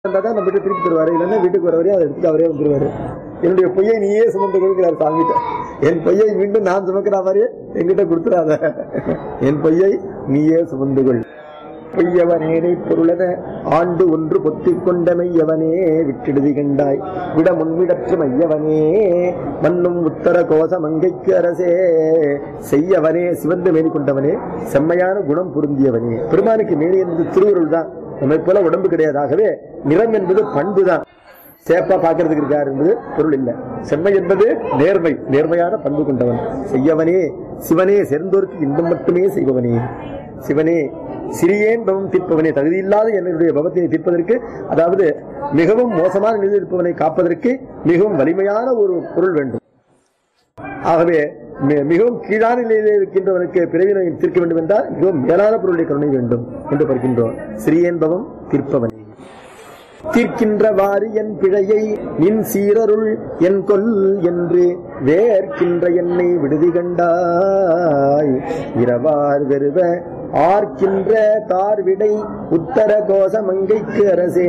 வந்தா தான் நம்ம வீட்டு திருப்பி தருவாரு இல்லைன்னா வீட்டுக்கு வர வரையும் அதை எடுத்து அவரே வந்துருவாரு என்னுடைய பொய்யை நீயே சுமந்து கொடுக்கிறார் சாமிகிட்ட என் பொய்யை மீண்டும் நான் சுமக்கிற மாதிரி என்கிட்ட கொடுத்துறாத என் பொய்யை நீயே சுமந்து கொள் பொய்யவனேனை பொருளன ஆண்டு ஒன்று பொத்திக் கொண்ட மெய்யவனே விட்டிடுதி கண்டாய் விட முன்விடற்று மையவனே மண்ணும் உத்தர கோச மங்கைக்கு அரசே செய்யவனே சிவந்து மேனி கொண்டவனே செம்மையான குணம் பொருந்தியவனே பெருமானுக்கு மேனி என்பது திருவுருள் தான் நம்மை போல உடம்பு கிடையாது ஆகவே நிறம் என்பது பண்பு தான் சேப்பா பாக்குறதுக்கு இருக்கார் என்பது பொருள் இல்ல செம்மை என்பது நேர்மை நேர்மையான பண்பு கொண்டவன் செய்யவனே சிவனே சேர்ந்தோருக்கு இன்பம் மட்டுமே செய்பவனே சிவனே சிறியேன் பவம் தீர்ப்பவனே தகுதியில்லாத என்னுடைய பவத்தை தீர்ப்பதற்கு அதாவது மிகவும் மோசமான நிலையில் இருப்பவனை காப்பதற்கு மிகவும் வலிமையான ஒரு பொருள் வேண்டும் ஆகவே மி- மிகவும் கீழான நிலையில் இருக்கின்றவனுக்கு பிறவினை தீர்க்க வேண்டும் என்றால் மிகவும் மேலான பொருளுடைய கருணை வேண்டும் என்று பார்க்கின்றோம் சிறியேன்பவம் தீர்ப்பவனே தீர்க்கின்ற வாரி என் பிழையை நின் சீரருள் என் கொல் என்று வேர்க்கின்ற என்னை விடுதி கண்டாய் இரவார் வெறுவ ஆர்க்கின்ற தார்விடை உத்தர கோச மங்கைக்கு அரசே